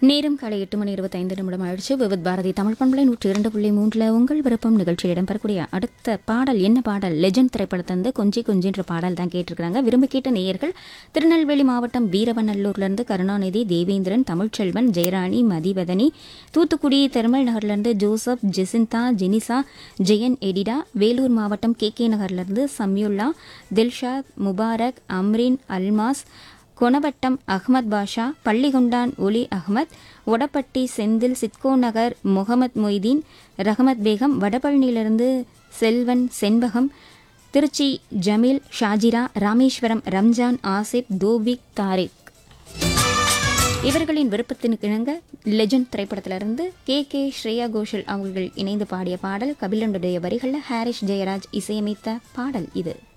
நேரம் காலை எட்டு மணி இருபத்தைந்து நிமிடம் ஆயிடுச்சு விவித் பாரதி தமிழ் பண்பலை நூற்றி இரண்டு புள்ளி மூன்றில் உங்கள் விருப்பம் நிகழ்ச்சியில் இடம்பெறக்கூடிய அடுத்த பாடல் என்ன பாடல் லெஜண்ட் திரைப்படத்திலிருந்து கொஞ்சி கொஞ்சின்ற பாடல் தான் கேட்டிருக்கிறாங்க விரும்பி கேட்ட நேயர்கள் திருநெல்வேலி மாவட்டம் வீரவநல்லூர்லேருந்து கருணாநிதி தேவேந்திரன் தமிழ்ச்செல்வன் ஜெயராணி மதிவதனி தூத்துக்குடி திருமல் நகர்லேருந்து ஜோசப் ஜெசிந்தா ஜெனிசா ஜெயன் எடிடா வேலூர் மாவட்டம் கே கே நகர்லேருந்து சம்யுல்லா தில்ஷாத் முபாரக் அம்ரின் அல்மாஸ் கொணவட்டம் அகமத் பாஷா பள்ளிகொண்டான் ஒலி அகமத் ஒடப்பட்டி செந்தில் சித்கோ நகர் முகமது மொய்தீன் ரஹமத் பேகம் வடபழனியிலிருந்து செல்வன் செண்பகம் திருச்சி ஜமீல் ஷாஜிரா ராமேஸ்வரம் ரம்ஜான் ஆசிப் தோபிக் தாரிக் இவர்களின் விருப்பத்தினுக்கு இணங்க லெஜண்ட் திரைப்படத்திலிருந்து கே கே ஸ்ரேயா கோஷல் அவர்கள் இணைந்து பாடிய பாடல் கபிலனுடைய வரிகளில் ஹாரிஸ் ஜெயராஜ் இசையமைத்த பாடல் இது